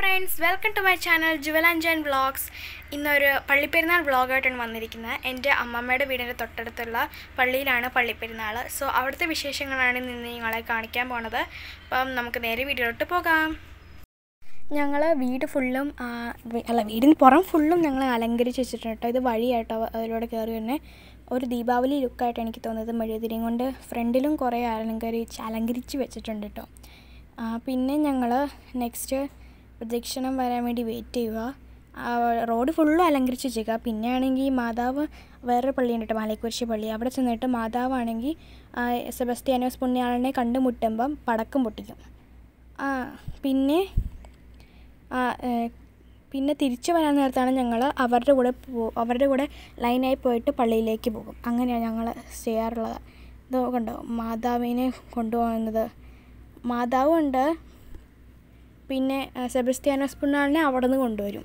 friends welcome to my channel Jewel and Jan vlogs ഇന്നൊരു പള്ളിപ്പെരുന്നാൾ വ്ളോഗായിട്ടാണ് വന്നിരിക്കുന്നത് എൻ്റെ അമ്മമ്മയുടെ വീടിൻ്റെ തൊട്ടടുത്തുള്ള പള്ളിയിലാണ് പള്ളിപ്പെരുന്നാൾ സോ അവിടുത്തെ വിശേഷങ്ങളാണ് ഇന്ന് നിങ്ങളെ കാണിക്കാൻ പോണത് അപ്പം നമുക്ക് നേരെ വീഡിയോയിലോട്ട് പോകാം ഞങ്ങൾ വീട് ഫുള്ളും ആ, വി- അല്ല വീടിന് പുറം ഫുള്ളും ഞങ്ങൾ അലങ്കരിച്ച് വെച്ചിട്ടുണ്ട് കേട്ടോ ഇത് വഴിയായിട്ടോ അതിലൂടെ കയറി തന്നെ ഒരു ദീപാവലി ലുക്കായിട്ട് എനിക്ക് തോന്നുന്നത് മെഴുകുതിരിയും കൊണ്ട് ഫ്രണ്ടിലും കുറേ അലങ്കരിച്ച് അലങ്കരിച്ച് വെച്ചിട്ടുണ്ട് കേട്ടോ ആ, പിന്നെ ഞങ്ങൾ നെക്സ്റ്റ് പ്രദക്ഷിണം വരാൻ വേണ്ടി വെയിറ്റ് ചെയ്യുക ആ, റോഡ് ഫുള്ളും അലങ്കരിച്ച് വെച്ചേക്കുക പിന്നെ ആണെങ്കിൽ മാതാവ് വേറൊരു പള്ളിയുണ്ട് കേട്ടോ മലക്കുരിശി പള്ളി അവിടെ ചെന്നിട്ട് മാതാവാണെങ്കിൽ സെബസ്ത്യാനോസ് പുണ്യാളനെ കണ്ടുമുട്ടുമ്പം പടക്കം പൊട്ടിക്കും ആ പിന്നെ ആ, ഏ, പിന്നെ തിരിച്ചു വരാൻ നേരത്താണ് ഞങ്ങൾ അവരുടെ കൂടെ പോ അവരുടെ കൂടെ ലൈനായി പോയിട്ട് പള്ളിയിലേക്ക് പോകും അങ്ങനെയാണ് ഞങ്ങൾ ചെയ്യാറുള്ളത് ഇത് കണ്ടോ മാതാവിനെ കൊണ്ടുപോകുന്നത് മാതാവും ഉണ്ട് പിന്നെ ആ, സെബസ്ത്യാനോസ് പുണ്ണാളിനെ അവിടെ നിന്ന് കൊണ്ടുവരും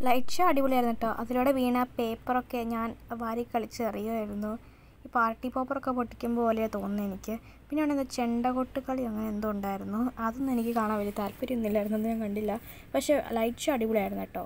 ലൈറ്റ് ഷോ അടിപൊളിയായിരുന്നു കേട്ടോ അതിലൂടെ വീണ പേപ്പറൊക്കെ ഞാൻ വാരി കളിച്ച് എറിയുമായിരുന്നു ഈ പാർട്ടി പോപ്പറൊക്കെ പൊട്ടിക്കുമ്പോൾ പോലെ തോന്നുന്നു എനിക്ക് പിന്നെ അവിടെ എന്താ ചെണ്ടകൊട്ട് കളി അങ്ങനെ എന്തോ ഉണ്ടായിരുന്നു അതൊന്നും എനിക്ക് കാണാൻ വലിയ താല്പര്യമൊന്നുമില്ലായിരുന്നു അത് ഞാൻ കണ്ടില്ല പക്ഷേ ലൈറ്റ് ഷോ അടിപൊളിയായിരുന്നു കേട്ടോ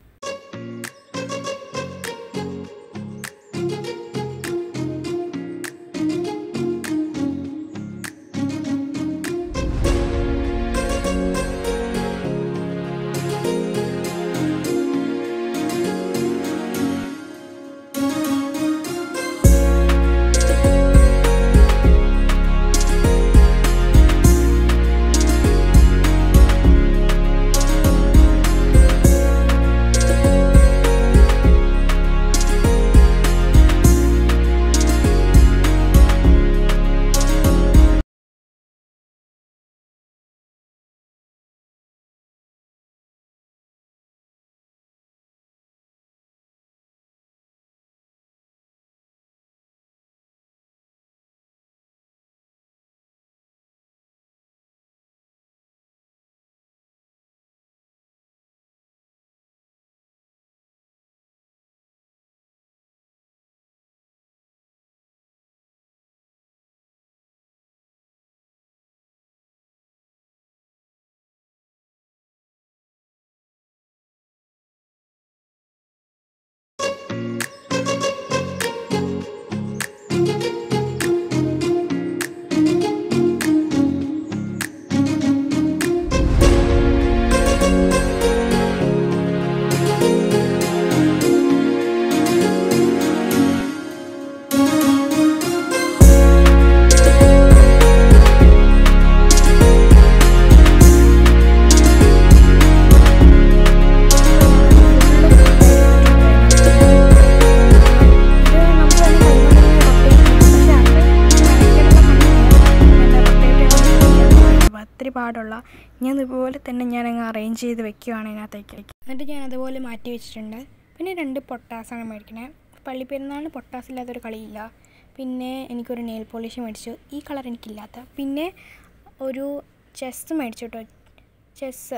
ഒത്തിരി പാടുള്ള ഞാൻ ഇതുപോലെ തന്നെ ഞാൻ അങ്ങ് അറേഞ്ച് ചെയ്ത് വെക്കുകയാണ് ഇതിനകത്തേക്ക് എന്നിട്ട് ഞാൻ അതുപോലെ മാറ്റി വെച്ചിട്ടുണ്ട് പിന്നെ രണ്ട് പൊട്ടാസാണ് മേടിക്കണേ പള്ളിപ്പെരുന്നാളിന് പൊട്ടാസ് ഇല്ലാത്തൊരു കളിയില്ല പിന്നെ എനിക്കൊരു നെയിൽ പോളിഷ് മേടിച്ചു ഈ കളർ എനിക്കില്ലാത്ത പിന്നെ ഒരു ചെസ് മേടിച്ചു കേട്ടോ ചെസ്സ്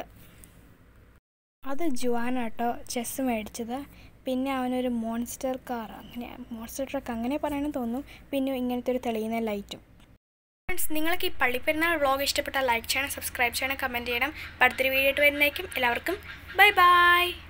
അത് ജുവാന കേട്ടോ ചെസ്സ് മേടിച്ചത് പിന്നെ അവനൊരു മോൺസ്റ്റർ കാർ അങ്ങനെ മോൺസ്റ്റർ ട്രക്ക് അങ്ങനെ പറയണമെന്ന് തോന്നുന്നു പിന്നെ ഇങ്ങനത്തെ ഒരു തെളിയുന്ന ലൈറ്റും ഫ്രണ്ട്സ് നിങ്ങൾക്ക് ഈ പള്ളിപ്പെരുന്നാൾ വ്ളോഗ് ഇഷ്ടപ്പെട്ടാൽ ലൈക്ക് ചെയ്യണം സബ്സ്ക്രൈബ് ചെയ്യണം കമൻറ്റ് ചെയ്യണം അടുത്തൊരു വീഡിയോ ആയിട്ട് വരുന്നേക്കും എല്ലാവർക്കും ബൈ ബൈ